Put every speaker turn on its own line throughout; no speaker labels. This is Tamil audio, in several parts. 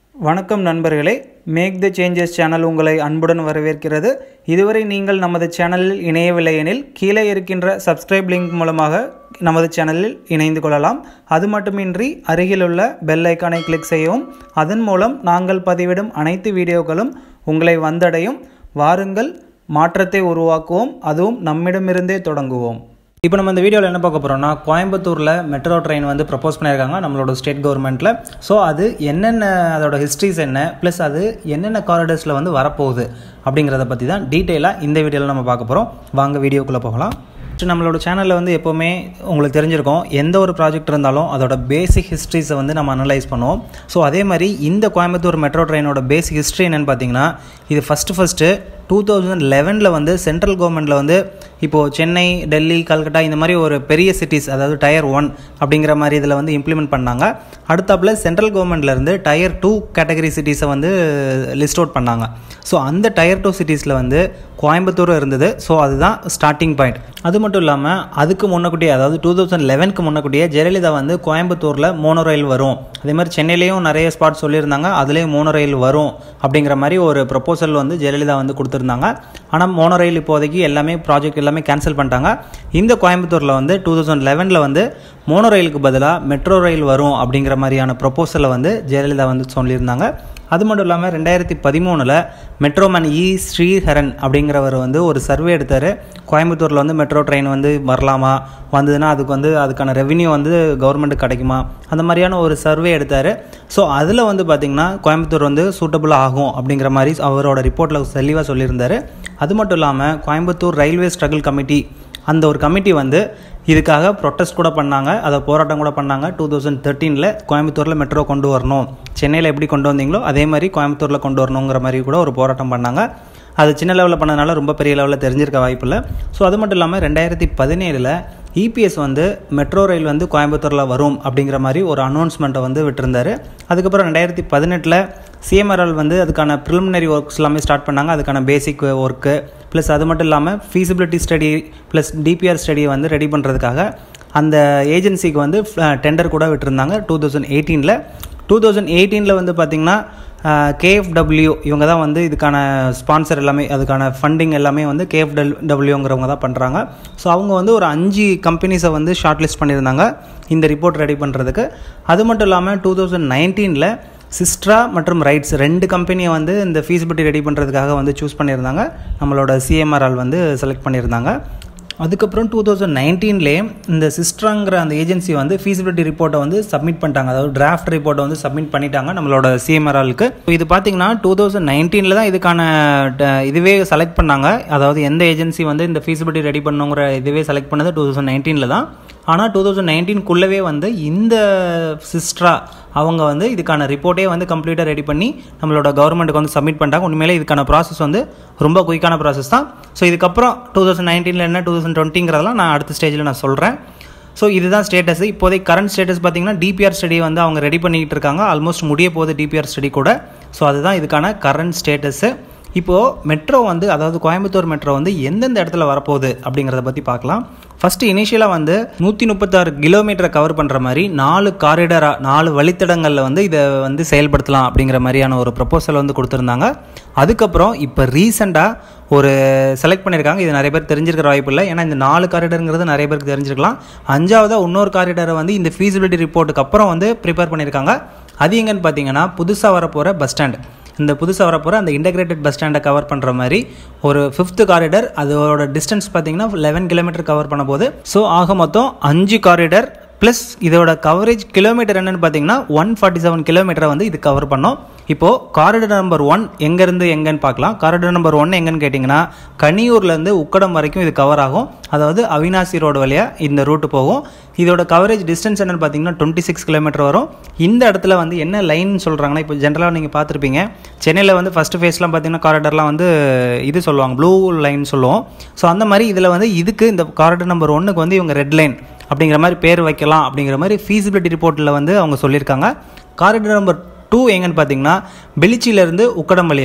வணக்கம் நண்பர்களே மேக் த சேஞ்சஸ் சேனல் உங்களை அன்புடன் வரவேற்கிறது இதுவரை நீங்கள் நமது சேனலில் இணையவில்லை எனில் கீழே இருக்கின்ற சப்ஸ்கிரைப் லிங்க் மூலமாக நமது சேனலில் இணைந்து கொள்ளலாம் அது மட்டுமின்றி அருகிலுள்ள பெல் ஐக்கானை கிளிக் செய்யவும் அதன் மூலம் நாங்கள் பதிவிடும் அனைத்து வீடியோக்களும் உங்களை வந்தடையும் வாருங்கள் மாற்றத்தை உருவாக்குவோம் அதுவும் நம்மிடமிருந்தே தொடங்குவோம் இப்போ நம்ம இந்த வீடியோவில் என்ன பார்க்க போகிறோம்னா கோயம்புத்தூரில் மெட்ரோ ட்ரெயின் வந்து ப்ரப்போஸ் பண்ணியிருக்காங்க நம்மளோட ஸ்டேட் கவர்மெண்ட்டில் ஸோ அது என்னென்ன அதோட ஹிஸ்ட்ரிஸ் என்ன ப்ளஸ் அது என்னென்ன காரிடர்ஸில் வந்து வரப்போகுது அப்படிங்கிறத பற்றி தான் டீட்டெயிலாக இந்த வீடியோவில் நம்ம பார்க்க போகிறோம் வாங்க வீடியோக்குள்ளே போகலாம் ஃபஸ்ட்டு நம்மளோட சேனலில் வந்து எப்போவுமே உங்களுக்கு தெரிஞ்சிருக்கும் எந்த ஒரு ப்ராஜெக்ட் இருந்தாலும் அதோட பேசிக் ஹிஸ்ட்ரிஸை வந்து நம்ம அனலைஸ் பண்ணுவோம் ஸோ அதே மாதிரி இந்த கோயம்புத்தூர் மெட்ரோ ட்ரெயினோட பேசிக் ஹிஸ்ட்ரி என்னென்னு பார்த்தீங்கன்னா இது ஃபஸ்ட்டு ஃபஸ்ட்டு டூ தௌசண்ட் லெவனில் வந்து சென்ட்ரல் கவர்மெண்ட்டில் வந்து இப்போது சென்னை டெல்லி கல்கட்டா இந்த மாதிரி ஒரு பெரிய சிட்டிஸ் அதாவது டயர் ஒன் அப்படிங்கிற மாதிரி இதில் வந்து இம்ப்ளிமெண்ட் பண்ணாங்க அடுத்தாப்பில் சென்ட்ரல் கவர்மெண்ட்லேருந்து டயர் டூ கேட்டகரி சிட்டிஸை வந்து லிஸ்ட் அவுட் பண்ணாங்க ஸோ அந்த டயர் டூ சிட்டிஸில் வந்து கோயம்புத்தூரும் இருந்தது ஸோ அதுதான் ஸ்டார்டிங் பாயிண்ட் அது மட்டும் இல்லாமல் அதுக்கு முன்னக்கூட்டியே அதாவது டூ தௌசண்ட் லெவனுக்கு முன்னக்கூட்டியே ஜெயலலிதா வந்து கோயம்புத்தூரில் மோனோ ரயில் வரும் அதே மாதிரி சென்னையிலையும் நிறைய ஸ்பாட் சொல்லியிருந்தாங்க அதுலேயும் மோனோ ரயில் வரும் அப்படிங்கிற மாதிரி ஒரு ப்ரப்போசல் வந்து ஜெயலலிதா வந்து கொடுத்துருந்தாங்க ஆனால் மோனோ ரயில் இப்போதைக்கு எல்லாமே ப்ராஜெக்ட் எல்லாமே கேன்சல் பண்ணிட்டாங்க இந்த கோயம்புத்தூரில் வந்து டூ தௌசண்ட் லெவனில் வந்து மோனோ ரயிலுக்கு பதிலாக மெட்ரோ ரயில் வரும் அப்படிங்கிற மாதிரியான ப்ரொப்போசலை வந்து ஜெயலலிதா வந்து சொல்லியிருந்தாங்க அது மட்டும் இல்லாமல் ரெண்டாயிரத்தி பதிமூணில் மெட்ரோமேன் இ ஸ்ரீஹரன் அப்படிங்கிறவர் வந்து ஒரு சர்வே எடுத்தார் கோயம்புத்தூரில் வந்து மெட்ரோ ட்ரெயின் வந்து வரலாமா வந்ததுன்னா அதுக்கு வந்து அதுக்கான ரெவென்யூ வந்து கவர்மெண்ட்டுக்கு கிடைக்குமா அந்த மாதிரியான ஒரு சர்வே எடுத்தார் ஸோ அதில் வந்து பார்த்திங்கன்னா கோயம்புத்தூர் வந்து சூட்டபுளாக ஆகும் அப்படிங்கிற மாதிரி அவரோட ரிப்போர்ட்டில் தெளிவாக சொல்லியிருந்தார் அது மட்டும் இல்லாமல் கோயம்புத்தூர் ரயில்வே ஸ்ட்ரகிள் கமிட்டி அந்த ஒரு கமிட்டி வந்து இதுக்காக ப்ரொட்டஸ்ட் கூட பண்ணாங்க அதை போராட்டம் கூட பண்ணாங்க டூ தௌசண்ட் தேர்ட்டீனில் கோயம்புத்தூரில் மெட்ரோ கொண்டு வரணும் சென்னையில் எப்படி கொண்டு வந்தீங்களோ அதே மாதிரி கோயம்புத்தூரில் கொண்டு வரணுங்கிற மாதிரி கூட ஒரு போராட்டம் பண்ணாங்க அது சின்ன லெவலில் பண்ணதுனால ரொம்ப பெரிய லெவலில் தெரிஞ்சிருக்க வாய்ப்பில்லை ஸோ அது மட்டும் இல்லாமல் ரெண்டாயிரத்தி பதினேழில் இபிஎஸ் வந்து மெட்ரோ ரயில் வந்து கோயம்புத்தூரில் வரும் அப்படிங்கிற மாதிரி ஒரு அனௌன்ஸ்மெண்ட்டை வந்து விட்டுருந்தாரு அதுக்கப்புறம் ரெண்டாயிரத்தி பதினெட்டில் சிஎம்ஆர்எல் வந்து அதுக்கான ப்ரிலிமினரி ஒர்க்ஸ் எல்லாமே ஸ்டார்ட் பண்ணாங்க அதுக்கான பேசிக் ஒர்க்கு ப்ளஸ் அது மட்டும் இல்லாமல் ஃபீஸிபிலிட்டி ஸ்டடி ப்ளஸ் டிபிஆர் ஸ்டடியை வந்து ரெடி பண்ணுறதுக்காக அந்த ஏஜென்சிக்கு வந்து டெண்டர் கூட விட்டுருந்தாங்க டூ தௌசண்ட் எயிட்டீனில் டூ தௌசண்ட் எயிட்டீனில் வந்து பார்த்திங்கன்னா கேஎஃப்டபிள்யூ இவங்க தான் வந்து இதுக்கான ஸ்பான்சர் எல்லாமே அதுக்கான ஃபண்டிங் எல்லாமே வந்து கேஎஃப்டல் டபிள்யூங்கிறவங்க தான் பண்ணுறாங்க ஸோ அவங்க வந்து ஒரு அஞ்சு கம்பெனிஸை வந்து ஷார்ட் லிஸ்ட் பண்ணியிருந்தாங்க இந்த ரிப்போர்ட் ரெடி பண்ணுறதுக்கு அது மட்டும் இல்லாமல் டூ தௌசண்ட் நைன்டீனில் சிஸ்ட்ரா மற்றும் ரைட்ஸ் ரெண்டு கம்பெனியை வந்து இந்த ஃபீஸிபிலிட்டி ரெடி பண்ணுறதுக்காக வந்து சூஸ் பண்ணியிருந்தாங்க நம்மளோட சிஎம்ஆர்ஆல் வந்து செலக்ட் பண்ணியிருந்தாங்க அதுக்கப்புறம் டூ தௌசண்ட் நைன்டீன்லேயே இந்த சிஸ்ட்ராங்கிற அந்த ஏஜென்சி வந்து ஃபீஸிபிலிட்டி ரிப்போர்ட்டை வந்து சப்மிட் பண்ணிட்டாங்க அதாவது டிராஃப்ட் ரிப்போர்ட்டை வந்து சப்மிட் பண்ணிட்டாங்க நம்மளோட சிஎம்ஆர்ஆலுக்கு இது பார்த்தீங்கன்னா டூ தௌசண்ட் நைன்டீனில் தான் இதுக்கான இதுவே செலக்ட் பண்ணாங்க அதாவது எந்த ஏஜென்சி வந்து இந்த ஃபீஸிபிலிட்டி ரெடி பண்ணுங்கிற இதுவே செலக்ட் பண்ணது டூ தௌசண்ட் நைன்டீனில் தான் ஆனால் டூ தௌசண்ட் நைன்டீன்குள்ளவே வந்து இந்த சிஸ்ட்ரா அவங்க வந்து இதுக்கான ரிப்போர்ட்டே வந்து கம்ப்ளீட்டாக ரெடி பண்ணி நம்மளோட கவர்மெண்ட்டுக்கு வந்து சப்மிட் பண்ணிட்டாங்க உண்மையிலே இதுக்கான ப்ராசஸ் வந்து ரொம்ப குயிக்கான ப்ராசஸ் தான் ஸோ இதுக்கப்புறம் டூ தௌசண்ட் நைன்டீனில் என்ன டூ தௌசண்ட் டுவெண்ட்டிங்கிறதெல்லாம் நான் அடுத்த ஸ்டேஜில் நான் சொல்கிறேன் ஸோ இதுதான் ஸ்டேட்டஸ் இப்போதைக்கு கரண்ட் ஸ்டேட்டஸ் பார்த்தீங்கன்னா டிபிஆர் ஸ்டடி வந்து அவங்க ரெடி பண்ணிக்கிட்டு இருக்காங்க ஆல்மோஸ்ட் முடிய போகுது டிபிஆர் ஸ்டடி கூட ஸோ அதுதான் இதுக்கான கரண்ட் ஸ்டேட்டஸு இப்போது மெட்ரோ வந்து அதாவது கோயம்புத்தூர் மெட்ரோ வந்து எந்தெந்த இடத்துல வரப்போகுது அப்படிங்கிறத பற்றி பார்க்கலாம் ஃபஸ்ட்டு இனிஷியலாக வந்து நூற்றி முப்பத்தாறு கிலோமீட்டரை கவர் பண்ணுற மாதிரி நாலு காரிடராக நாலு வழித்தடங்களில் வந்து இதை வந்து செயல்படுத்தலாம் அப்படிங்கிற மாதிரியான ஒரு ப்ரப்போசல் வந்து கொடுத்துருந்தாங்க அதுக்கப்புறம் இப்போ ரீசெண்டாக ஒரு செலக்ட் பண்ணியிருக்காங்க இது நிறைய பேர் தெரிஞ்சிருக்கிற வாய்ப்பு இல்லை ஏன்னா இந்த நாலு காரிடருங்கிறது நிறைய பேருக்கு தெரிஞ்சிருக்கலாம் அஞ்சாவதாக இன்னொரு காரிடரை வந்து இந்த ஃபீஸிபிலிட்டி ரிப்போர்ட்டுக்கு அப்புறம் வந்து ப்ரிப்பேர் பண்ணியிருக்காங்க அது எங்கன்னு பார்த்தீங்கன்னா புதுசாக வரப்போகிற பஸ் ஸ்டாண்ட் இந்த புதுசாக வரப்போகிற அந்த இன்டகிரேட்டட் பஸ் ஸ்டாண்டை கவர் பண்ணுற மாதிரி ஒரு ஃபிஃப்த்து காரிடர் அதோட டிஸ்டன்ஸ் பார்த்தீங்கன்னா லெவன் கிலோமீட்டர் கவர் பண்ண போது ஸோ ஆக மொத்தம் அஞ்சு காரிடர் ப்ளஸ் இதோட கவரேஜ் கிலோமீட்டர் என்னென்னு பார்த்தீங்கன்னா ஒன் ஃபார்ட்டி செவன் கிலோமீட்டரை வந்து இது கவர் பண்ணோம் இப்போது காரிடர் நம்பர் ஒன் எங்கேருந்து எங்கேன்னு பார்க்கலாம் காரிடர் நம்பர் ஒன் எங்கன்னு கேட்டிங்கன்னா கனியூர்லேருந்து உக்கடம் வரைக்கும் இது கவர் ஆகும் அதாவது அவினாசி ரோடு வழியாக இந்த ரூட்டு போகும் இதோட கவரேஜ் டிஸ்டன்ஸ் என்னென்னு பார்த்தீங்கன்னா டுவெண்ட்டி சிக்ஸ் கிலோமீட்டர் வரும் இந்த இடத்துல வந்து என்ன லைன் சொல்கிறாங்கன்னா இப்போ ஜென்ரலாக நீங்கள் பார்த்துருப்பீங்க சென்னையில் வந்து ஃபஸ்ட்டு ஃபேஸ்லாம் பார்த்தீங்கன்னா காரிடர்லாம் வந்து இது சொல்லுவாங்க ப்ளூ லைன் சொல்லுவோம் ஸோ அந்த மாதிரி இதில் வந்து இதுக்கு இந்த காரிடர் நம்பர் ஒன்றுக்கு வந்து இவங்க ரெட் லைன் அப்படிங்கிற மாதிரி பேர் வைக்கலாம் அப்படிங்கிற மாதிரி ஃபீஸிபிலிட்டி ரிப்போர்ட்டில் வந்து அவங்க சொல்லியிருக்காங்க காரிடர் நம்பர் டூ எங்கன்னு பார்த்தீங்கன்னா பெலிச்சியிலேருந்து உக்கடம் வழியா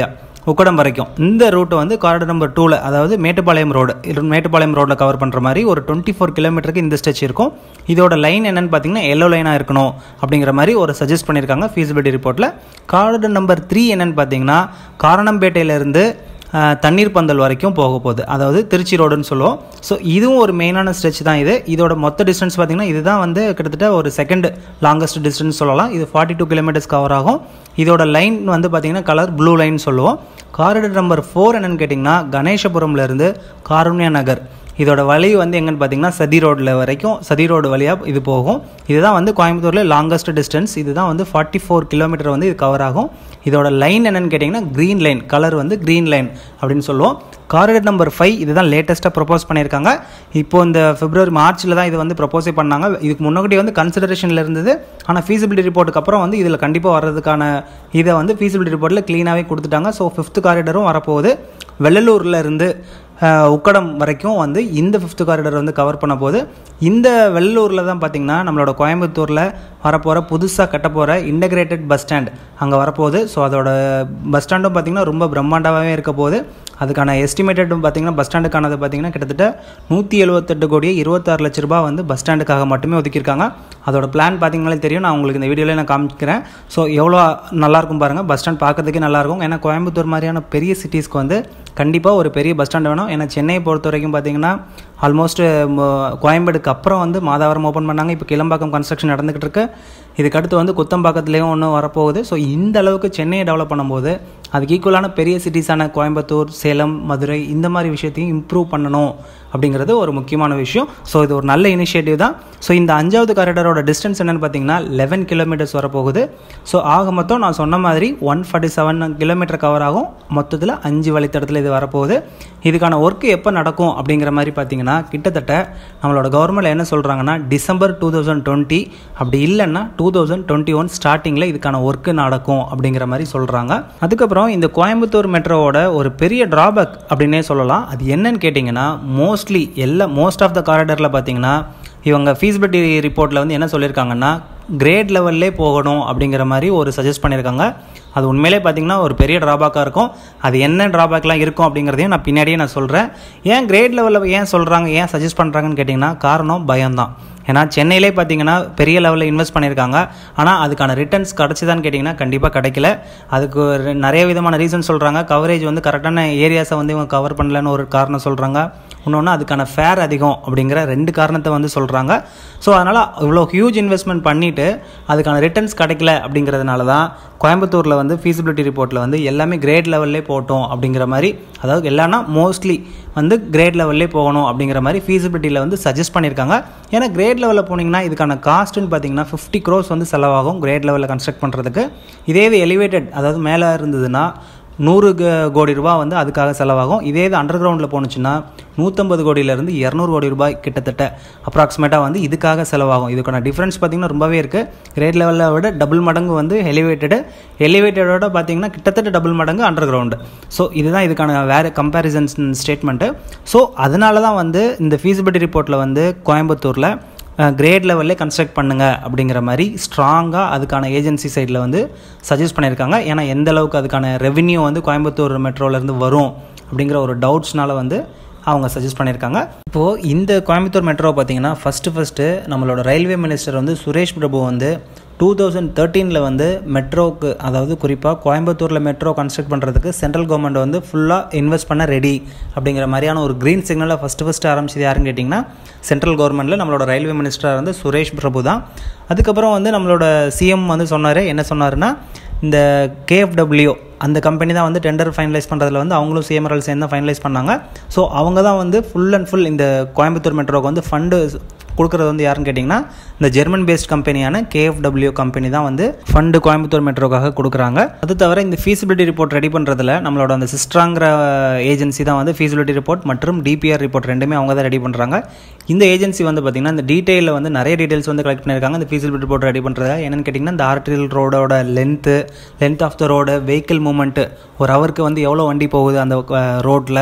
உக்கடம் வரைக்கும் இந்த ரூட் வந்து காரிடர் நம்பர் டூவில் அதாவது மேட்டுப்பாளையம் ரோடு இது மேட்டுப்பாளையம் ரோட்டில் கவர் பண்ணுற மாதிரி ஒரு டுவெண்ட்டி ஃபோர் கிலோமீட்டருக்கு இந்த ஸ்ட்ரெச் இருக்கும் இதோட லைன் என்னன்னு பார்த்தீங்கன்னா எல்லோ லைனாக இருக்கணும் அப்படிங்கிற மாதிரி ஒரு சஜஸ்ட் பண்ணியிருக்காங்க ஃபீஸிபிலிட்டி ரிப்போர்ட்டில் காரிடர் நம்பர் த்ரீ என்னன்னு பார்த்தீங்கன்னா காரணம்பேட்டையிலேருந்து அஹ், தண்ணீர் பந்தல் வரைக்கும் போக போகுது அதாவது திருச்சி ரோடுன்னு சொல்லுவோம் ஸோ இதுவும் ஒரு மெயினான ஸ்ட்ரெச் தான் இது இதோட மொத்த டிஸ்டன்ஸ் பார்த்தீங்கன்னா இதுதான் வந்து கிட்டத்தட்ட ஒரு செகண்ட் லாங்கஸ்ட் டிஸ்டன்ஸ் சொல்லலாம் இது ஃபார்ட்டி டூ கிலோமீட்டர்ஸ் கவர் ஆகும் இதோட லைன் வந்து பார்த்தீங்கன்னா கலர் ப்ளூ லைன் சொல்லுவோம் காரிடர் நம்பர் ஃபோர் என்னன்னு கேட்டிங்கன்னா கணேசபுரம்ல இருந்து காருண்யா நகர் இதோட வழி வந்து எங்கன்னு பார்த்தீங்கன்னா சதி ரோடில் வரைக்கும் சதி ரோடு வழியாக இது போகும் இதுதான் வந்து கோயம்புத்தூரில் லாங்கஸ்ட் டிஸ்டன்ஸ் இதுதான் வந்து ஃபார்ட்டி ஃபோர் கிலோமீட்டர் வந்து இது கவர் ஆகும் இதோட லைன் என்னன்னு கேட்டிங்கன்னா க்ரீன் லைன் கலர் வந்து க்ரீன் லைன் அப்படின்னு சொல்லுவோம் காரிடர் நம்பர் ஃபைவ் இதுதான் லேட்டஸ்ட்டாக ப்ரப்போஸ் பண்ணியிருக்காங்க இப்போ இந்த பிப்ரவரி மார்ச்சில் தான் இது வந்து ப்ரப்போஸே பண்ணாங்க இதுக்கு முன்னாடி வந்து கன்சிடரேஷனில் இருந்தது ஆனால் ஃபீஸிபிலிட்டி ரிப்போர்ட்டுக்கு அப்புறம் வந்து இதில் கண்டிப்பாக வர்றதுக்கான இதை வந்து ஃபீஸிபிலிட்டி ரிப்போர்ட்டில் க்ளீனாகவே கொடுத்துட்டாங்க ஸோ ஃபிஃப்த் காரிடரும் வரப்போகுது வெள்ளலூரில் இருந்து அஹ், உக்கடம் வரைக்கும் வந்து இந்த ஃபிஃப்த் காரிடர் வந்து கவர் பண்ண போது இந்த வெள்ளூரில் தான் பார்த்திங்கன்னா நம்மளோட கோயம்புத்தூரில் வரப்போகிற புதுசாக கட்ட போகிற இன்டகிரேட்டட் பஸ் ஸ்டாண்ட் அங்கே வரப்போகுது ஸோ அதோட பஸ் ஸ்டாண்டும் பார்த்திங்கன்னா ரொம்ப பிரம்மாண்டமாகவே இருக்க போகுது அதுக்கான எஸ்டிமேட்டடும் பார்த்திங்கன்னா பஸ் ஸ்டாண்டுக்கானது பார்த்திங்கன்னா கிட்டத்தட்ட நூற்றி எழுபத்தெட்டு கோடியே இருபத்தாறு லட்ச ரூபாய் வந்து பஸ் ஸ்டாண்டுக்காக மட்டுமே ஒதுக்கியிருக்காங்க அதோட பிளான் பார்த்தீங்கனாலே தெரியும் நான் உங்களுக்கு இந்த வீடியோவில் நான் காமிக்கிறேன் ஸோ எவ்வளோ நல்லாயிருக்கும் பாருங்கள் பஸ் ஸ்டாண்ட் பார்க்கறதுக்கே நல்லாயிருக்கும் ஏன்னா கோயம்புத்தூர் மாதிரியான பெரிய சிட்டிஸ்க்கு வந்து கண்டிப்பாக ஒரு பெரிய பஸ் ஸ்டாண்ட் வேணும் ஏன்னா சென்னையை பொறுத்த வரைக்கும் பார்த்தீங்கன்னா ஆல்மோஸ்ட் கோயம்பேடுக்கு அப்புறம் வந்து மாதாவரம் ஓப்பன் பண்ணாங்க இப்போ கிளம்பாக்கம் கன்ஸ்ட்ரக்ஷன் நடந்துக்கிட்டு இருக்கு இதுக்கடுத்து வந்து குத்தம்பாக்கத்துலேயும் ஒன்று வரப்போகுது ஸோ இந்த அளவுக்கு சென்னையை டெவலப் பண்ணும்போது அதுக்கு ஈக்குவலான பெரிய சிட்டிஸான கோயம்புத்தூர் சேலம் மதுரை இந்த மாதிரி விஷயத்தையும் இம்ப்ரூவ் பண்ணணும் அப்படிங்கிறது ஒரு முக்கியமான விஷயம் ஸோ இது ஒரு நல்ல இனிஷியேட்டிவ் தான் ஸோ இந்த அஞ்சாவது காரிடரோட டிஸ்டன்ஸ் என்னென்னு பார்த்தீங்கன்னா லெவன் கிலோமீட்டர்ஸ் வரப்போகுது ஸோ ஆக மொத்தம் நான் சொன்ன மாதிரி one forty seven kilometer cover ஆகும் மொத்தத்தில் அஞ்சு வழித்தடத்தில் இது வரப்போகுது இதுக்கான ஒர்க்கு எப்போ நடக்கும் அப்படிங்கிற மாதிரி பார்த்தீங்கன்னா கிட்டத்தட்ட நம்மளோட கவர்மெண்ட் என்ன சொல்கிறாங்கன்னா டிசம்பர் டூ தௌசண்ட் டுவெண்ட்டி அப்படி இல்லைன்னா டூ தௌசண்ட் டுவெண்ட்டி ஒன் ஸ்டார்டிங்கில் இதுக்கான ஒர்க்கு நடக்கும் அப்படிங்கிற மாதிரி சொல்கிறாங்க அதுக்கப்புறம் இந்த கோயம்புத்தூர் மெட்ரோவோட ஒரு பெரிய ட்ராபேக் அப்படின்னே சொல்லலாம் அது என்னன்னு கேட்டிங்கன்னா மோஸ்ட்லி எல்லா மோஸ்ட் ஆஃப் த காரிடரில் பார்த்தீங்கன்னா இவங்க ஃபீஸிபிலிட்டி ரிப்போர்ட்டில் வந்து என்ன சொல்லியிருக்காங்கன்னா கிரேட் லெவல்லே போகணும் அப்படிங்கிற மாதிரி ஒரு சஜஸ்ட் பண்ணியிருக்காங்க அது உண்மையிலே பார்த்தீங்கன்னா ஒரு பெரிய ட்ராபேக்காக இருக்கும் அது என்ன ட்ராபேக்லாம் இருக்கும் அப்படிங்கிறதையும் நான் பின்னாடியே நான் சொல்கிறேன் ஏன் கிரேட் லெவலில் ஏன் சொல்கிறாங்க ஏன் சஜஸ்ட் பண்ணுறாங்கன்னு கேட்டிங்கன்னா காரணம் பயம்தான் ஏன்னா சென்னையிலே பார்த்தீங்கன்னா பெரிய லெவலில் இன்வெஸ்ட் பண்ணியிருக்காங்க ஆனால் அதுக்கான ரிட்டர்ன்ஸ் கிடச்சிதான்னு கேட்டிங்கன்னா கண்டிப்பாக கிடைக்கல அதுக்கு ஒரு நிறைய விதமான ரீசன் சொல்கிறாங்க கவரேஜ் வந்து கரெக்டான ஏரியாஸை வந்து இவங்க கவர் பண்ணலன்னு ஒரு காரணம் சொல்கிறாங்க இன்னொன்று அதுக்கான ஃபேர் அதிகம் அப்படிங்கிற ரெண்டு காரணத்தை வந்து சொல்கிறாங்க ஸோ அதனால் இவ்வளோ ஹியூஜ் இன்வெஸ்ட்மெண்ட் பண்ணிவிட்டு அதுக்கான ரிட்டர்ன்ஸ் கிடைக்கல அப்படிங்கிறதுனால தான் கோயம்புத்தூரில் வந்து ஃபீஸிபிலிட்டி ரிப்போர்ட்டில் வந்து எல்லாமே கிரேட் லெவல்லே போட்டோம் அப்படிங்கிற மாதிரி அதாவது எல்லாம்னா மோஸ்ட்லி வந்து கிரேட் லெவல்லே போகணும் அப்படிங்கிற மாதிரி ஃபீஸிபிலிட்டியில் வந்து சஜஸ்ட் பண்ணியிருக்காங்க ஏன்னா கிரேட் லெவலில் போனீங்கன்னா இதுக்கான காஸ்ட்டுன்னு பார்த்தீங்கன்னா ஃபிஃப்டி க்ரோஸ் வந்து செலவாகும் கிரேட் லெவலில் கன்ஸ்ட்ரக்ட் பண்ணுறதுக்கு இதே இது எலிவேட்டட் அதாவது மேலே இருந்ததுன்னா நூறு க- கோடி ரூபாய் வந்து அதுக்காக செலவாகும் இதே இது அண்டர் கிரவுண்டில் போணுச்சுன்னா நூற்றம்பது கோடியிலேருந்து இரநூறு கோடி ரூபாய் கிட்டத்தட்ட அப்ராக்சிமேட்டாக வந்து இதுக்காக செலவாகும் இதுக்கான டிஃப்ரென்ஸ் பார்த்திங்கன்னா ரொம்பவே இருக்குது கிரேட் லெவலில் விட டபுள் மடங்கு வந்து எலிவேட்டடு எலிவேட்டடோட பார்த்தீங்கன்னா கிட்டத்தட்ட டபுள் மடங்கு அண்டர் கிரவுண்டு ஸோ இதுதான் இதுக்கான வேறு கம்பேரிசன்ஸ் ஸ்டேட்மெண்ட்டு ஸோ அதனால தான் வந்து இந்த ஃபீஸிபிலிட்டி ரிப்போர்ட்டில் வந்து கோயம்புத்தூரில் கிரேட் லெவல்லே கன்ஸ்ட்ரக்ட் பண்ணுங்க அப்படிங்கிற மாதிரி ஸ்ட்ராங்காக அதுக்கான ஏஜென்சி சைடில் வந்து சஜஸ்ட் பண்ணியிருக்காங்க ஏன்னா எந்த அளவுக்கு அதுக்கான ரெவென்யூ வந்து கோயம்புத்தூர் மெட்ரோலேருந்து வரும் அப்படிங்கிற ஒரு டவுட்ஸ்னால வந்து அவங்க சஜஸ்ட் பண்ணியிருக்காங்க இப்போது இந்த கோயம்புத்தூர் மெட்ரோ பார்த்தீங்கன்னா ஃபஸ்ட்டு ஃபஸ்ட்டு நம்மளோட ரயில்வே மினிஸ்டர் வந்து சுரேஷ் பிரபு வந்து டூ தௌசண்ட் தேர்ட்டீனில் வந்து மெட்ரோக்கு அதாவது குறிப்பாக கோயம்புத்தூரில் மெட்ரோ கன்ஸ்ட்ரக்ட் பண்ணுறதுக்கு சென்ட்ரல் கவர்மெண்ட் வந்து ஃபுல்லாக இன்வெஸ்ட் பண்ண ரெடி அப்படிங்கிற மாதிரியான ஒரு க்ரீன் சிக்னலை ஃபஸ்ட்டு ஃபஸ்ட்டு ஆரம்பிச்சது யாருன்னு கேட்டிங்கன்னா சென்ட்ரல் கவர்மெண்ட்டில் நம்மளோட ரயில்வே மினிஸ்டராக வந்து சுரேஷ் பிரபு தான் அதுக்கப்புறம் வந்து நம்மளோட சிஎம் வந்து சொன்னார் என்ன சொன்னாருன்னா இந்த கேஎஃப்டபிள்யூ அந்த கம்பெனி தான் வந்து டெண்டர் ஃபைனலைஸ் பண்ணுறதுல வந்து அவங்களும் சிஎம்ஆர்எல் சேர்ந்து ஃபைனலைஸ் பண்ணாங்க ஸோ அவங்க தான் வந்து ஃபுல் அண்ட் ஃபுல் இந்த கோயம்புத்தூர் மெட்ரோக்கு வந்து ஃபண்டு கொடுக்குறது வந்து யாருன்னு கேட்டிங்கன்னா இந்த ஜெர்மன் பேஸ்ட் கம்பெனியான கேஎஃப்டபிள்யூ கம்பெனி தான் வந்து ஃபண்டு கோயம்புத்தூர் மெட்ரோக்காக கொடுக்குறாங்க அது தவிர இந்த ஃபீஸிபிலிட்டி ரிப்போர்ட் ரெடி பண்ணுறதுல நம்மளோட அந்த சிஸ்ட்ராங்கிற ஏஜென்சி தான் வந்து ஃபீஸிபிலிட்டி ரிப்போர்ட் மற்றும் டிபிஆர் ரிப்போர்ட் ரெண்டுமே அவங்க தான் ரெடி பண்ணுறாங்க இந்த ஏஜென்சி வந்து பார்த்திங்கன்னா இந்த டீட்டெயிலில் வந்து நிறைய டீட்டெயில்ஸ் வந்து கலெக்ட் பண்ணியிருக்காங்க இந்த ஃபீஸிபிலிட்டி ரிப்போர்ட் ரெடி பண்ணுறது என்னென்னு கேட்டிங்கன்னா இந்த ஆர்டிரியல் ரோடோட length length of the road vehicle movement ஒரு ஹவருக்கு வந்து எவ்வளோ வண்டி போகுது அந்த ரோட்டில்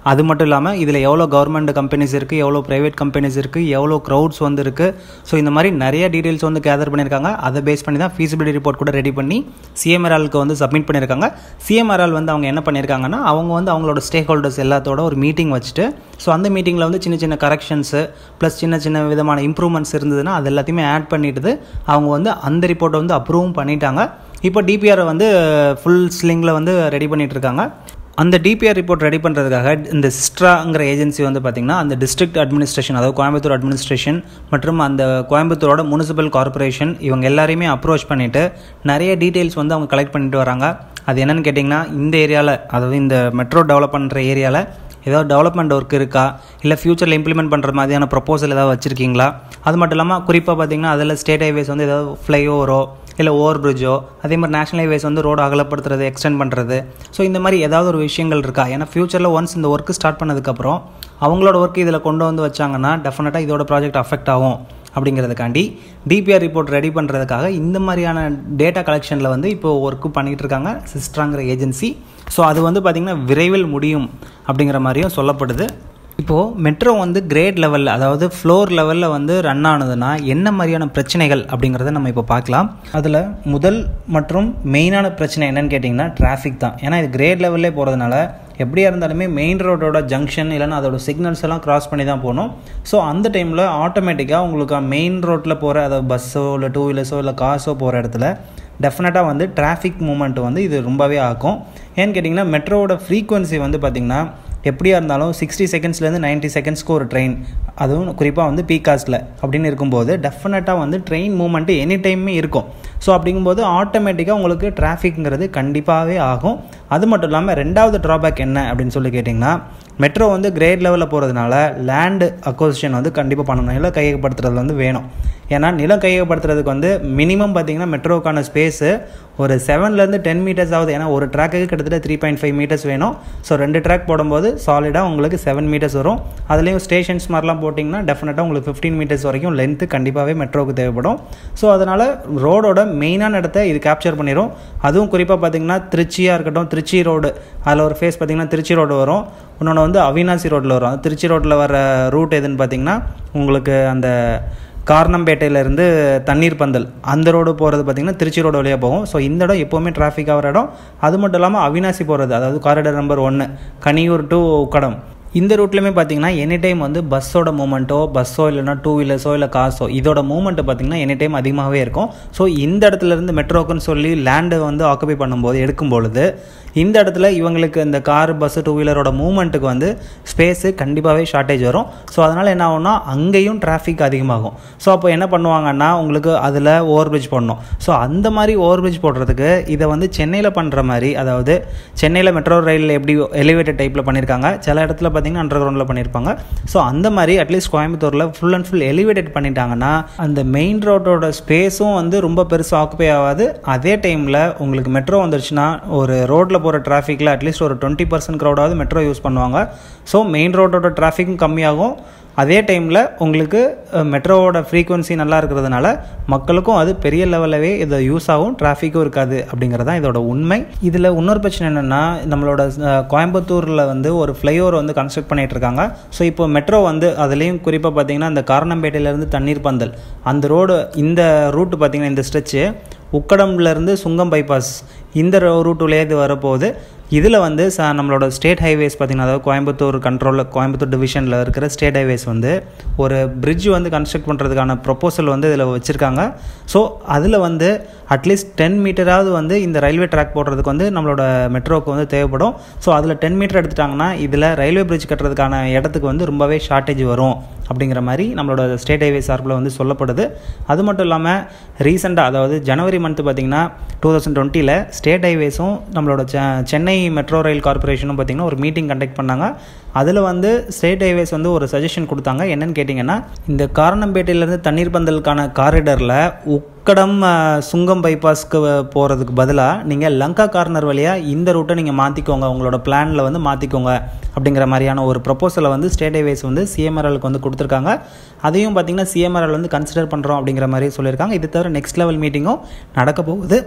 அது மட்டும் இல்லாமல் இதில் எவ்வளோ கவர்மெண்ட் கம்பெனிஸ் இருக்குது எவ்வளோ ப்ரைவேட் கம்பெனிஸ் இருக்குது எவ்வளோ க்ரௌட்ஸ் வந்து இருக்குது ஸோ இந்த மாதிரி நிறைய டீட்டெயில்ஸ் வந்து கேதர் பண்ணியிருக்காங்க அதை பேஸ் பண்ணி தான் ஃபீஸிபிலிட்டி ரிப்போர்ட் கூட ரெடி பண்ணி சிஎம்ஆர்ஆலுக்கு வந்து சப்மிட் பண்ணியிருக்காங்க சிஎம்ஆர்ஆல் வந்து அவங்க என்ன பண்ணியிருக்காங்கன்னா அவங்க வந்து அவங்களோட ஸ்டேக் ஹோல்டர்ஸ் எல்லாத்தோட ஒரு மீட்டிங் வச்சுட்டு ஸோ அந்த மீட்டிங்கில் வந்து சின்ன சின்ன கரெக்ஷன்ஸு ப்ளஸ் சின்ன சின்ன விதமான இம்ப்ரூவ்மெண்ட்ஸ் இருந்ததுன்னா அது எல்லாத்தையுமே ஆட் பண்ணிட்டு அவங்க வந்து அந்த ரிப்போர்ட்டை வந்து அப்ரூவும் பண்ணிட்டாங்க இப்போ டிபிஆரை வந்து ஃபுல் ஸ்லிங்கில் வந்து ரெடி பண்ணிட்டு இருக்காங்க அந்த டிபிஆர் ரிப்போர்ட் ரெடி பண்ணுறதுக்காக இந்த சிஸ்ட்ராங்கிற ஏஜென்சி வந்து பார்த்திங்கன்னா அந்த டிஸ்ட்ரிக்ட் அட்மினிஸ்ட்ரேஷன் அதாவது கோயம்புத்தூர் அட்மினிஸ்ட்ரேஷன் மற்றும் அந்த கோயம்புத்தூரோட முனிசிபல் கார்பரேஷன் இவங்க எல்லாரையுமே அப்ரோச் பண்ணிவிட்டு நிறைய டீட்டெயில்ஸ் வந்து அவங்க கலெக்ட் பண்ணிட்டு வராங்க அது என்னென்னு கேட்டிங்கன்னா இந்த ஏரியாவில் அதாவது இந்த மெட்ரோ டெவலப் பண்ணுற ஏரியாவில் ஏதாவது டெவலப்மெண்ட் ஒர்க் இருக்கா இல்லை ஃப்யூச்சரில் இம்ப்ளிமெண்ட் பண்ணுற மாதிரியான ப்ரொப்போசல் ஏதாவது வச்சுருக்கீங்களா அது மட்டும் இல்லாமல் குறிப்பாக பார்த்தீங்கன்னா அதில் ஸ்டேட் ஹைவேஸ் வந்து ஏதாவது ஃப்ளைஓவரோ இல்லை ஓவர் பிரிட்ஜோ அதே மாதிரி நேஷனல் ஹைவேஸ் வந்து ரோடு அகலப்படுத்துறது எக்ஸ்டெண்ட் பண்ணுறது ஸோ இந்த மாதிரி ஏதாவது ஒரு விஷயங்கள் இருக்கா ஏன்னா ஃப்யூச்சரில் ஒன்ஸ் இந்த ஒர்க்கு ஸ்டார்ட் பண்ணதுக்கப்புறம் அவங்களோட ஒர்க் இதில் கொண்டு வந்து வச்சாங்கன்னா டெஃபினட்டாக இதோட ப்ராஜெக்ட் அஃபெக்ட் ஆகும் அப்படிங்கிறதுக்காண்டி டிபிஆர் ரிப்போர்ட் ரெடி பண்ணுறதுக்காக இந்த மாதிரியான டேட்டா கலெக்ஷனில் வந்து இப்போ ஒர்க்கு பண்ணிகிட்டு இருக்காங்க சிஸ்ட்ராங்கிற ஏஜென்சி ஸோ அது வந்து பார்த்திங்கன்னா விரைவில் முடியும் அப்படிங்கிற மாதிரியும் சொல்லப்படுது இப்போது மெட்ரோ வந்து கிரேட் லெவலில் அதாவது ஃப்ளோர் லெவலில் வந்து ரன் ஆனதுன்னா என்ன மாதிரியான பிரச்சனைகள் அப்படிங்கிறத நம்ம இப்போ பார்க்கலாம் அதில் முதல் மற்றும் மெயினான பிரச்சனை என்னன்னு கேட்டிங்கன்னா டிராஃபிக் தான் ஏன்னா இது கிரேட் லெவல்லே போகிறதுனால எப்படியா இருந்தாலுமே மெயின் ரோடோட ஜங்ஷன் இல்லைன்னா அதோட சிக்னல்ஸ் எல்லாம் கிராஸ் பண்ணி தான் போகணும் ஸோ அந்த டைமில் ஆட்டோமேட்டிக்காக உங்களுக்கு மெயின் ரோட்டில் போகிற அதாவது பஸ்ஸோ இல்லை டூ வீலர்ஸோ இல்லை கார்ஸோ போகிற இடத்துல டெஃபினட்டாக வந்து டிராஃபிக் மூமெண்ட் வந்து இது ரொம்பவே ஆக்கும் ஏன்னு கேட்டிங்கன்னா மெட்ரோவோட ஃப்ரீக்குவன்சி வந்து பார்த்திங்கன்னா எப்படியா இருந்தாலும் சிக்ஸ்டி செகண்ட்ஸ்லேருந்து நைன்ட்டி செகண்ட்ஸ்க்கு ஒரு ட்ரெயின் அதுவும் குறிப்பாக வந்து பீக் காஸ்ட்டில் அப்படின்னு இருக்கும்போது டெஃபினட்டாக வந்து ட்ரெயின் மூமெண்ட்டு எனி டைமே இருக்கும் ஸோ அப்படிங்கும்போது ஆட்டோமேட்டிக்காக உங்களுக்கு டிராஃபிக்ங்கிறது கண்டிப்பாகவே ஆகும் அது மட்டும் இல்லாமல் ரெண்டாவது ட்ராபேக் என்ன அப்படின்னு சொல்லி கேட்டிங்கன்னா மெட்ரோ வந்து கிரேட் லெவலில் போகிறதுனால லேண்டு அக்வசிஷன் வந்து கண்டிப்பாக பண்ணணும் நிலம் கையகப்படுத்துறது வந்து வேணும் ஏன்னா நிலம் கையகப்படுத்துறதுக்கு வந்து மினிமம் பார்த்தீங்கன்னா மெட்ரோக்கான ஸ்பேஸு ஒரு செவன்லேருந்து டென் மீட்டர்ஸ் ஆகுது ஏன்னா ஒரு ட்ராக்குக்கு கிட்டத்தட்ட த்ரீ பாயிண்ட் ஃபைவ் மீட்டர்ஸ் வேணும் ஸோ ரெண்டு ட்ராக் போடும்போது சாலிடாக உங்களுக்கு செவன் மீட்டர்ஸ் வரும் அதுலேயும் ஸ்டேஷன்ஸ் மாதிரிலாம் போட்டிங்கன்னா டெஃபினட்டாக உங்களுக்கு ஃபிஃப்டீன் மீட்டர்ஸ் வரைக்கும் லென்த்து கண்டிப்பாகவே மெட்ரோவுக்கு தேவைப்படும் ஸோ அதனால் ரோடோட மெயினான இடத்த இது கேப்சர் பண்ணிடும் அதுவும் குறிப்பாக பார்த்தீங்கன்னா திருச்சியாக இருக்கட்டும் திருச்சி ரோடு அதில் ஒரு ஃபேஸ் பார்த்திங்கன்னா திருச்சி ரோடு வரும் இன்னொன்று வந்து அவினாசி ரோட்டில் வரும் திருச்சி ரோட்டில் வர ரூட் எதுன்னு பார்த்தீங்கன்னா உங்களுக்கு அந்த காரணம்பேட்டையிலேருந்து தண்ணீர் பந்தல் அந்த ரோடு போகிறது பார்த்திங்கன்னா திருச்சி ரோடு வழியாக போகும் ஸோ இந்த இடம் எப்போவுமே டிராஃபிக் ஆகிற இடம் அது மட்டும் இல்லாமல் அவினாசி போகிறது அதாவது காரிடர் நம்பர் ஒன்று கனியூர் டு உக்கடம் இந்த ரூட்லையுமே பார்த்தீங்கன்னா எனி டைம் வந்து பஸ்ஸோட மூமெண்ட்டோ பஸ்ஸோ இல்லைனா டூ வீலர்ஸோ இல்லை காசோ இதோட மூமெண்ட்டு பார்த்தீங்கன்னா எனி டைம் அதிகமாகவே இருக்கும் ஸோ இந்த இடத்துல இருந்து மெட்ரோக்குன்னு சொல்லி லேண்டை வந்து ஆக்குபை பண்ணும்போது எடுக்கும் பொழுது இந்த இடத்துல இவங்களுக்கு இந்த கார் பஸ்ஸு டூ வீலரோட மூமெண்ட்டுக்கு வந்து ஸ்பேஸு கண்டிப்பாகவே ஷார்ட்டேஜ் வரும் ஸோ அதனால் என்ன ஆகும்னா அங்கேயும் டிராஃபிக் அதிகமாகும் ஸோ அப்போ என்ன பண்ணுவாங்கன்னா உங்களுக்கு அதில் ஓவர் பிரிட்ஜ் பண்ணணும் ஸோ அந்த மாதிரி ஓவர் பிரிட்ஜ் போடுறதுக்கு இதை வந்து சென்னையில் பண்ணுற மாதிரி அதாவது சென்னையில் மெட்ரோ ரயிலில் எப்படி எலிவேட்டட் டைப்பில் பண்ணியிருக்காங்க சில இடத்துல பார்த்தீங்கன்னா அண்டர் கிரவுண்டில் பண்ணியிருப்பாங்க ஸோ அந்த மாதிரி அட்லீஸ்ட் கோயம்புத்தூரில் ஃபுல் அண்ட் ஃபுல் எலிவேட்டட் பண்ணிட்டாங்கன்னா அந்த மெயின் ரோட்டோட ஸ்பேஸும் வந்து ரொம்ப பெருசாக ஆக்குப்பை ஆகாது அதே டைமில் உங்களுக்கு மெட்ரோ வந்துருச்சுன்னா ஒரு ரோட்டில் போகிற டிராஃபிக்கில் அட்லீஸ்ட் ஒரு டுவெண்ட்டி பர்சன்ட் க்ரௌடாவது மெட்ரோ யூஸ் பண்ணுவாங்க ஸோ மெயின் ரோட்டோட டிராஃபிக்கும் கம்மியாகும் அதே டைமில் உங்களுக்கு மெட்ரோவோட ஃப்ரீக்குவன்சி நல்லா இருக்கிறதுனால மக்களுக்கும் அது பெரிய லெவலவே இது யூஸ் ஆகும் டிராஃபிக்கும் இருக்காது அப்படிங்கிறது தான் இதோட உண்மை இதில் இன்னொரு பிரச்சனை என்னென்னா நம்மளோட கோயம்புத்தூரில் வந்து ஒரு ஃப்ளைஓவர் வந்து கன்ஸ்ட்ரக்ட் பண்ணிகிட்டு இருக்காங்க ஸோ இப்போ மெட்ரோ வந்து அதுலேயும் குறிப்பாக பார்த்தீங்கன்னா இந்த காரணம்பேட்டையிலேருந்து தண்ணீர் பந்தல் அந்த ரோடு இந்த ரூட்டு பார்த்தீங்கன்னா இந்த ஸ்ட்ரெச்சு உக்கடம்லேருந்து சுங்கம் பைபாஸ் இந்த ரூட் வழியாக இது வரப்போகுது இதில் வந்து ச நம்மளோட ஸ்டேட் ஹைவேஸ் பார்த்திங்கன்னா அதாவது கோயம்புத்தூர் கண்ட்ரோலில் கோயம்புத்தூர் டிவிஷனில் இருக்கிற ஸ்டேட் ஹைவேஸ் வந்து ஒரு பிரிட்ஜ் வந்து கன்ஸ்ட்ரக்ட் பண்ணுறதுக்கான ப்ரொப்போசல் வந்து இதில் வச்சுருக்காங்க ஸோ அதில் வந்து அட்லீஸ்ட் டென் மீட்டராவது வந்து இந்த ரயில்வே ட்ராக் போடுறதுக்கு வந்து நம்மளோட மெட்ரோவுக்கு வந்து தேவைப்படும் ஸோ அதில் டென் மீட்டர் எடுத்துட்டாங்கன்னா இதில் ரயில்வே பிரிட்ஜ் கட்டுறதுக்கான இடத்துக்கு வந்து ரொம்பவே ஷார்ட்டேஜ் வரும் அப்படிங்கிற மாதிரி நம்மளோட ஸ்டேட் ஹைவே சார்பில் வந்து சொல்லப்படுது அது மட்டும் இல்லாமல் ரீசெண்டாக அதாவது ஜனவரி மந்த்து பார்த்திங்கன்னா டூ தௌசண்ட் டுவெண்ட்டியில் ஸ்டேட் ஹைவேஸும் நம்மளோட சென்னை மெட்ரோ ரயில் கார்பரேஷனும் பார்த்திங்கன்னா ஒரு மீட்டிங் கண்டக்ட் பண்ணாங்க அதில் வந்து ஸ்டேட் ஹைவேஸ் வந்து ஒரு சஜஷன் கொடுத்தாங்க என்னன்னு கேட்டிங்கன்னா இந்த காரணம்பேட்டையிலேருந்து தண்ணீர் பந்தலுக்கான காரிடரில் உக்கடம் சுங்கம் பைபாஸ்க்கு போகிறதுக்கு பதிலாக நீங்கள் லங்கா கார்னர் வழியாக இந்த ரூட்டை நீங்கள் மாற்றிக்கோங்க உங்களோட பிளானில் வந்து மாற்றிக்கோங்க அப்படிங்கிற மாதிரியான ஒரு ப்ரொப்போசலை வந்து ஸ்டேட் ஹைவேஸ் வந்து சிஎம்ஆர்எலுக்கு வந்து கொடுத்துருக்காங்க அதையும் பார்த்திங்கன்னா சிஎம்ஆர்எல் வந்து கன்சிடர் பண்ணுறோம் அப்படிங்கிற மாதிரி சொல்லியிருக்காங்க இது தவிர நெக்ஸ்ட் லெவல் மீட்டிங்கும் நடக்க போகுது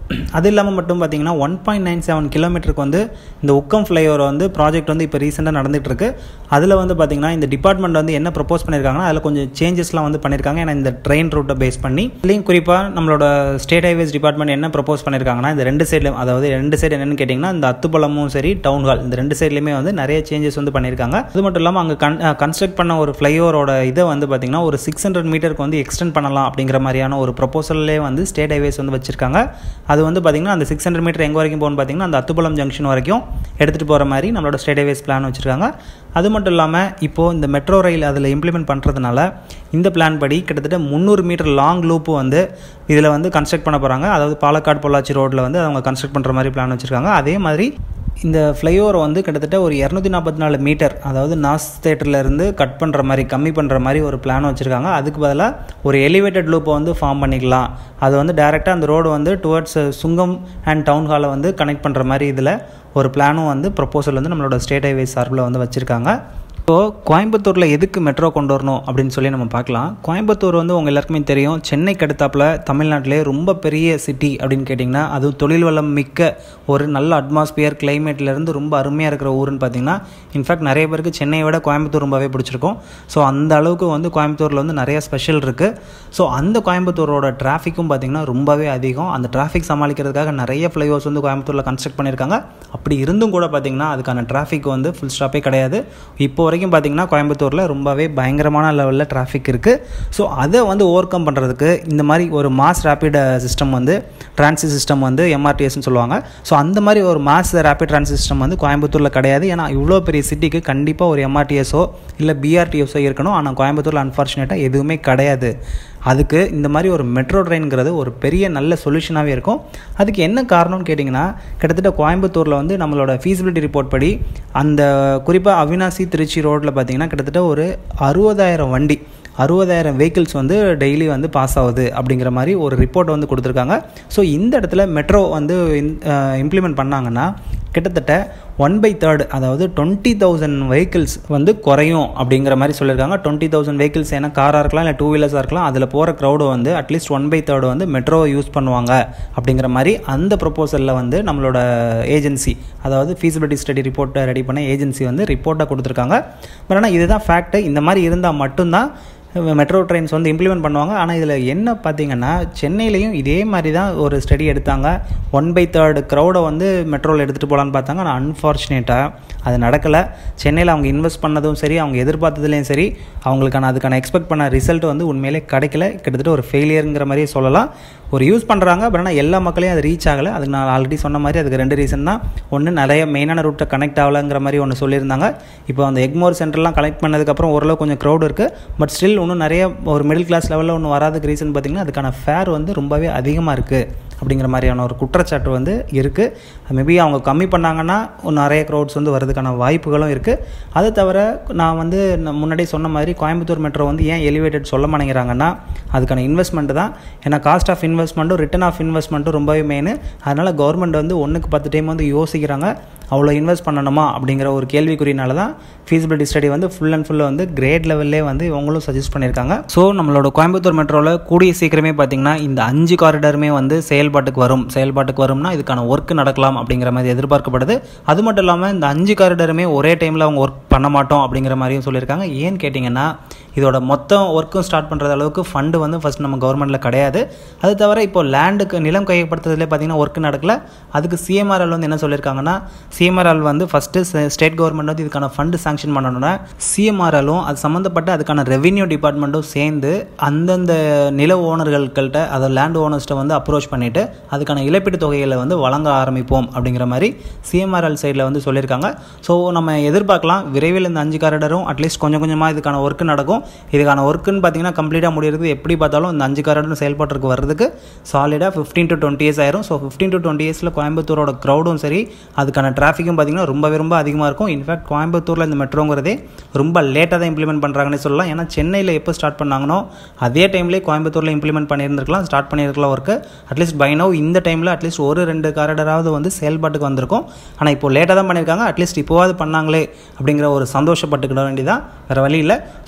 அது இல்லாமல் மட்டும் பார்த்தீங்கன்னா ஒன் பாயிண்ட் நைன் செவன் கிலோமீட்டருக்கு வந்து இந்த உக்கம் ஃப்ளைஓவர் வந்து ப்ராஜெக்ட் வந்து இப்போ ரீசெண்டாக நடந்துகிட்ருக்கு அதில் வந்து பார்த்திங்கன்னா இந்த டிபார்ட்மெண்ட் வந்து என்ன ப்ரப்போஸ் பண்ணியிருக்காங்கன்னா அதில் கொஞ்சம் சேஞ்சஸ்லாம் வந்து பண்ணியிருக்காங்க ஏன்னா இந்த ட்ரெயின் ரூட்டை பேஸ் பண்ணி இதுலேயும் குறிப்பாக நம்மளோட ஸ்டேட் ஹைவேஸ் டிபார்ட்மெண்ட் என்ன ப்ரப்போஸ் பண்ணியிருக்காங்கன்னா இந்த ரெண்டு சைட்லையும் அதாவது ரெண்டு சைடு என்னென்னு கேட்டிங்கன்னா இந்த அத்துப்பழமும் சரி டவுன் ஹால் இந்த ரெண்டு சைட்லையுமே வந்து நிறைய சேஞ்சஸ் வந்து பண்ணியிருக்காங்க அது மட்டும் இல்லாமல் அங்கே கன் கன்ஸ்ட்ரக்ட் பண்ண ஒரு ஃப்ளைஓவரோட இதை வந்து பார்த்திங்கன்னா ஒரு சிக்ஸ் ஹண்ட்ரட் மீட்டருக்கு வந்து எக்ஸ்டெண்ட் பண்ணலாம் அப்படிங்கிற மாதிரியான ஒரு ப்ரொபோசல்லே வந்து ஸ்டேட் ஹைவேஸ் வந்து வச்சிருக்காங்க அது வந்து பார்த்திங்கன்னா அந்த சிக்ஸ் ஹண்ட்ரட் மீட்டர் எங்கே வரைக்கும் போகணும்னு பார்த்தீங்கன்னா அந்த அத்துப்பழம் ஜங்ஷன் வரைக்கும் எடுத்துகிட்டு போகிற மாதிரி நம்மளோட ஸ்டேட் ஹைவேஸ் பிளான் வச்சுருக்காங்க அது மட்டும் இல்லாமல் இப்போது இந்த மெட்ரோ ரயில் அதில் இம்ப்ளிமெண்ட் பண்ணுறதுனால இந்த பிளான் படி கிட்டத்தட்ட முந்நூறு மீட்டர் லாங் லூப்பு வந்து இதில் வந்து கன்ஸ்ட்ரக்ட் பண்ண போகிறாங்க அதாவது பாலக்காடு பொள்ளாச்சி ரோட்டில் வந்து அவங்க கன்ஸ்ட்ரக்ட் பண்ணுற மாதிரி பிளான் வச்சுருக்காங்க அதே மாதிரி இந்த ஃப்ளைஓவர் வந்து கிட்டத்தட்ட ஒரு இரநூத்தி நாற்பத்தி நாலு மீட்டர் அதாவது நாஸ் தேட்டர்லேருந்து கட் பண்ணுற மாதிரி கம்மி பண்ணுற மாதிரி ஒரு பிளான் வச்சுருக்காங்க அதுக்கு பதிலாக ஒரு எலிவேட்டட் லூப்பை வந்து ஃபார்ம் பண்ணிக்கலாம் அது வந்து டேரெக்டாக அந்த ரோடு வந்து டுவர்ட்ஸ் சுங்கம் அண்ட் டவுன் ஹாலை வந்து கனெக்ட் பண்ணுற மாதிரி இதில் ஒரு பிளானும் வந்து ப்ரொப்போசல் வந்து நம்மளோட ஸ்டேட் ஹைவேஸ் சார்பில் வந்து வச்சுருக்காங்க இப்போது கோயம்புத்தூரில் எதுக்கு மெட்ரோ கொண்டு வரணும் அப்படின்னு சொல்லி நம்ம பார்க்கலாம் கோயம்புத்தூர் வந்து உங்கள் எல்லாருக்குமே தெரியும் சென்னைக்கு அடுத்தாப்பில் தமிழ்நாட்டிலே ரொம்ப பெரிய சிட்டி அப்படின்னு கேட்டிங்கன்னா அதுவும் தொழில் வளம் மிக்க ஒரு நல்ல அட்மாஸ்பியர் கிளைமேட்லேருந்து ரொம்ப அருமையாக இருக்கிற ஊருன்னு பார்த்தீங்கன்னா இன்ஃபேக்ட் நிறைய பேருக்கு சென்னையை விட கோயம்புத்தூர் ரொம்பவே பிடிச்சிருக்கும் ஸோ அந்த அளவுக்கு வந்து கோயம்புத்தூரில் வந்து நிறைய ஸ்பெஷல் இருக்குது ஸோ அந்த கோயம்புத்தூரோட டிராஃபிக்கும் பார்த்திங்கன்னா ரொம்பவே அதிகம் அந்த டிராஃபிக் சமாளிக்கிறதுக்காக நிறைய ஃப்ளைஓவர்ஸ் வந்து கோயம்புத்தூரில் கன்ஸ்ட்ரக்ட் பண்ணியிருக்காங்க அப்படி இருந்தும் கூட பார்த்திங்கன்னா அதுக்கான டிராஃபிக் வந்து ஃபுல் ஸ்டாப்பே கிடையாது இப்போ வரைக்கும் பார்த்திங்கன்னா கோயம்புத்தூரில் ரொம்பவே பயங்கரமான லெவலில் டிராஃபிக் இருக்குது ஸோ அதை வந்து ஓவர் கம் பண்ணுறதுக்கு இந்த மாதிரி ஒரு மாஸ் ரேப்பிட் சிஸ்டம் வந்து டிரான்சிட் சிஸ்டம் வந்து எம்ஆர்டிஎஸ்னு சொல்லுவாங்க ஸோ அந்த மாதிரி ஒரு மாஸ் ரேப்பிட் டிரான்சிட் சிஸ்டம் வந்து கோயம்புத்தூரில் கிடையாது ஏன்னா இவ்வளோ பெரிய சிட்டிக்கு கண்டிப்பாக ஒரு எம்ஆர்டிஎஸோ இல்லை பிஆர்டிஎஸோ இருக்கணும் ஆனால் கோயம்புத்தூரில் அன்ஃபார்ச்சுனேட்டாக எதுவுமே கிடையாது அதுக்கு இந்த மாதிரி ஒரு மெட்ரோ ட்ரெயின்ங்கிறது ஒரு பெரிய நல்ல சொல்யூஷனாகவே இருக்கும் அதுக்கு என்ன காரணம்னு கேட்டிங்கன்னா கிட்டத்தட்ட கோயம்புத்தூரில் வந்து நம்மளோட ஃபீஸிபிலிட்டி ரிப்போர்ட் படி அந்த குறிப்பாக அவினாசி திருச்சி ரோட்டில் பார்த்திங்கன்னா கிட்டத்தட்ட ஒரு அறுபதாயிரம் வண்டி அறுபதாயிரம் வெஹிக்கிள்ஸ் வந்து டெய்லி வந்து பாஸ் ஆகுது அப்படிங்கிற மாதிரி ஒரு ரிப்போர்ட் வந்து கொடுத்துருக்காங்க ஸோ இந்த இடத்துல மெட்ரோ வந்து இம்ப்ளிமெண்ட் பண்ணாங்கன்னா கிட்டத்தட்ட ஒன் பை தேர்ட் அதாவது டுவெண்ட்டி தௌசண்ட் வெஹிக்கிள்ஸ் வந்து குறையும் அப்படிங்கிற மாதிரி சொல்லியிருக்காங்க டுவெண்ட்டி தௌசண்ட் வெஹிக்கிள்ஸ் ஏன்னா காராக இருக்கலாம் இல்லை டூ வீலர்ஸாக இருக்கலாம் அதில் போகிற க்ரௌடு வந்து அட்லீஸ்ட் ஒன் பை தேர்டு வந்து மெட்ரோவை யூஸ் பண்ணுவாங்க அப்படிங்கிற மாதிரி அந்த ப்ரொப்போசலில் வந்து நம்மளோட ஏஜென்சி அதாவது ஃபீஸிபிலிட்டி ஸ்டடி ரிப்போர்ட்டை ரெடி பண்ண ஏஜென்சி வந்து ரிப்போர்ட்டாக கொடுத்துருக்காங்க பட் ஆனால் இதுதான் ஃபேக்ட்டு இந்த மாதிரி இருந்தால் மட்டும்தான் மெட்ரோ ட்ரெயின்ஸ் வந்து இம்ப்ளிமெண்ட் பண்ணுவாங்க ஆனால் இதில் என்ன பார்த்தீங்கன்னா சென்னையிலையும் இதே மாதிரி தான் ஒரு ஸ்டடி எடுத்தாங்க ஒன் பை தேர்டு க்ரௌடை வந்து மெட்ரோவில் எடுத்துகிட்டு போகலான்னு பார்த்தாங்க ஆனால் அன்ஃபார்ச்சுனேட்டாக அது நடக்கலை சென்னையில் அவங்க இன்வெஸ்ட் பண்ணதும் சரி அவங்க எதிர்பார்த்ததுலேயும் சரி அவங்களுக்கான அதுக்கான எக்ஸ்பெக்ட் பண்ண ரிசல்ட் வந்து உண்மையிலே கிடைக்கல கிட்டத்தட்ட ஒரு ஃபெயிலியருங்கிற மாதிரியே சொல்லலாம் ஒரு யூஸ் பண்ணுறாங்க பட் ஆனால் எல்லா மக்களையும் அது ரீச் ஆகலை அதுக்கு நான் ஆல்ரெடி சொன்ன மாதிரி அதுக்கு ரெண்டு ரீசன் தான் ஒன்று நிறைய மெயினான ரூட்டை கனெக்ட் ஆகலைங்கிற மாதிரி ஒன்று சொல்லியிருந்தாங்க இப்போ அந்த எக்மோர் சென்டர்லாம் கனெக்ட் பண்ணதுக்கப்புறம் ஓரளவு கொஞ்சம் க்ரௌட் இருக்குது பட் ஸ்டில் இன்னும் நிறைய ஒரு மிடில் கிளாஸ் லெவலில் ஒன்று வராதுக்கு ரீசன் பார்த்திங்கன்னா அதுக்கான ஃபேர் வந்து ரொம்பவே அதிகமாக இருக்குது அப்படிங்கிற மாதிரியான ஒரு குற்றச்சாட்டு வந்து இருக்குது மேபி அவங்க கம்மி பண்ணாங்கன்னா நிறைய க்ரௌட்ஸ் வந்து வரதுக்கான வாய்ப்புகளும் இருக்குது அதை தவிர நான் வந்து நான் முன்னாடியே சொன்ன மாதிரி கோயம்புத்தூர் மெட்ரோ வந்து ஏன் எலிவேட்டட் சொல்ல மாட்டேங்கிறாங்கன்னா அதுக்கான இன்வெஸ்ட்மெண்ட் தான் ஏன்னா காஸ்ட் ஆஃப் இன்வெஸ்ட்மெண்ட்டும் ரிட்டன் ஆஃப் இன்வெஸ்ட்மெண்ட்டும் ரொம்பவே மெயின் அதனால் கவர்மெண்ட் வந்து ஒன்றுக்கு பத்து டைம் வந்து யோசிக்கிறாங்க அவ்வளோ இன்வெஸ்ட் பண்ணணுமா அப்படிங்கிற ஒரு கேள்விக்குறினால தான் ஃபீஸிபிலிட்டி ஸ்டடி வந்து ஃபுல் அண்ட் ஃபுல் வந்து கிரேட் லெவல்லே வந்து இவங்களும் சஜஸ்ட் பண்ணியிருக்காங்க ஸோ நம்மளோட கோயம்புத்தூர் மெட்ரோவில் கூடிய சீக்கிரமே பார்த்தீங்கன்னா இந்த அஞ்சு காரிடருமே வந்து செயல்பாட்டுக்கு வரும் செயல்பாட்டுக்கு வரும்னா இதுக்கான ஒர்க் நடக்கலாம் அப்படிங்கிற மாதிரி எதிர்பார்க்கப்படுது அது மட்டும் இல்லாமல் இந்த அஞ்சு காரிடருமே ஒரே டைமில் அவங்க ஒர்க் பண்ண மாட்டோம் அப்படிங்கிற மாதிரியும் சொல்லியிருக்காங்க ஏன்னு கேட்டிங்கன்னா இதோட மொத்தம் ஒர்க்கும் ஸ்டார்ட் பண்ணுறது அளவுக்கு ஃபண்டு வந்து ஃபஸ்ட் நம்ம கவர்மெண்ட்டில் கிடையாது அது தவிர இப்போ லேண்டுக்கு நிலம் கையப்படுத்துறதுலேயே பார்த்தீங்கன்னா ஒர்க் நடக்கல அதுக்கு சிஎம்ஆர்எல் வந்து என்ன சொல்லியிருக்காங்கன்னா சிஎம்ஆர்எல் வந்து ஃபஸ்ட்டு ஸ்டேட் கவர்மெண்ட் வந்து இதுக்கான ஃபண்டு சாங்ஷன் பண்ணணும்னா சிஎம்ஆர்எலும் அது சம்மந்தப்பட்ட அதுக்கான ரெவென்யூ டிபார்ட்மெண்ட்டும் சேர்ந்து அந்தந்த நில ஓனர்கள்கிட்ட அதை லேண்ட் ஓனர்ஸ்ட்டை வந்து அப்ரோச் பண்ணிவிட்டு அதுக்கான இழப்பீட்டு தொகைகளை வந்து வழங்க ஆரம்பிப்போம் அப்படிங்கிற மாதிரி சிஎம்ஆர்எல் சைடில் வந்து சொல்லியிருக்காங்க ஸோ நம்ம எதிர்பார்க்கலாம் விரைவில் இந்த அஞ்சு காரிடரும் அட்லீஸ்ட் கொஞ்சம் கொஞ்சமாக இதுக்கான ஒர்க் நடக்கும் இதுக்கான ஒர்க்குன்னு பார்த்தீங்கன்னா கம்ப்ளீட்டாக முடியிறது எப்படி பார்த்தாலும் இந்த அஞ்சு காரிடரும் செயல்பாட்டுக்கு வர்றதுக்கு சாலிடாக ஃபிஃப்டீன் டு டுவெண்ட்டி இயர்ஸ் ஆயிரும் ஸோ ஃபிஃப்டீன் டு டுவெண்ட்டி இயர்ஸில் கோயம்புத்தூரோட க்ரௌடும் சரி அதுக்கான டிராஃபிக்கும் பார்த்தீங்கன்னா ரொம்ப ரொம்ப அதிகமாக இருக்கும் இன்ஃபேக்ட் கோயம்புத்தூரில் இந்த மெட்ரோங்கிறதே ரொம்ப லேட்டாக தான் இம்ப்ளிமெண்ட் பண்ணுறாங்கன்னு சொல்லலாம் ஏன்னா சென்னையில் எப்போ ஸ்டார்ட் பண்ணாங்கனோ அதே டைம்லேயே கோயம்புத்தூரில் இம்ப்ளிமெண்ட் பண்ணியிருந்திருக்கலாம் ஸ்டார்ட் பண்ணியிருக்கலாம் ஒர்க்கு அட்லீஸ்ட் பை நோ இந்த டைமில் அட்லீஸ்ட் ஒரு ரெண்டு காரிடராவது வந்து செயல்பாட்டுக்கு வந்திருக்கும் ஆனால் இப்போ லேட்டாக தான் பண்ணியிருக்காங்க அட்லீஸ்ட் இப்போவாது பண்ணாங்களே அப்படிங்கிற ஒரு சந்தோஷப்பட்டுக்கிட வேண்டியதான் வேறு வழி இல்லை ஸோ விரைவில்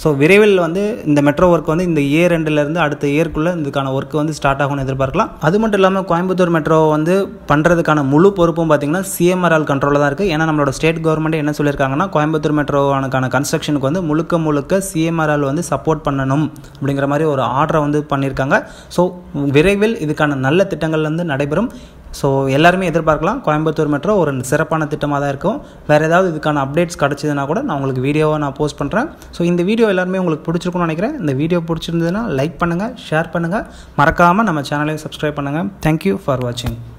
விரைவில் வந்து இந்த மெட்ரோ ஒர்க் வந்து இந்த இயர் ரெண்டுலேருந்து அடுத்த இயர்க்குள்ளே இதுக்கான ஒர்க் வந்து ஸ்டார்ட் ஆகும்னு எதிர்பார்க்கலாம் அது மட்டும் இல்லாமல் கோயம்புத்தூர் மெட்ரோ வந்து பண்ணுறதுக்கான முழு பொறுப்பும் பார்த்தீங்கன்னா சிஎம்ஆர்ஆல் கண்ட்ரோலில் தான் இருக்குது ஏன்னா நம்மளோட ஸ்டேட் கவர்மெண்ட் என்ன சொல்லியிருக்காங்கன்னா கோயம்புத்தூர் மெட்ரோவானுக்கான கன்ஸ்ட்ரக்ஷனுக்கு வந்து முழுக்க முழுக்க சிஎம்ஆர்ஆல் வந்து சப்போர்ட் பண்ணணும் அப்படிங்கிற மாதிரி ஒரு ஆர்டரை வந்து பண்ணியிருக்காங்க ஸோ விரைவில் இதுக்கான நல்ல திட்டங்கள் வந்து நடைபெறும் ஸோ எல்லாருமே எதிர்பார்க்கலாம் கோயம்புத்தூர் மெட்ரோ ஒரு சிறப்பான திட்டமாக தான் இருக்கும் வேறு ஏதாவது இதுக்கான அப்டேட்ஸ் கிடச்சிதுன்னா கூட நான் உங்களுக்கு வீடியோவாக நான் போஸ்ட் பண்ணுறேன் ஸோ இந்த வீடியோ எல்லாருமே உங்களுக்கு பிடிச்சிருக்கும்னு நினைக்கிறேன் இந்த வீடியோ பிடிச்சிருந்ததுன்னா லைக் பண்ணுங்கள் ஷேர் பண்ணுங்கள் மறக்காமல் நம்ம சேனலையும் சப்ஸ்கிரைப் பண்ணுங்கள் தேங்க்யூ ஃபார் வாட்சிங்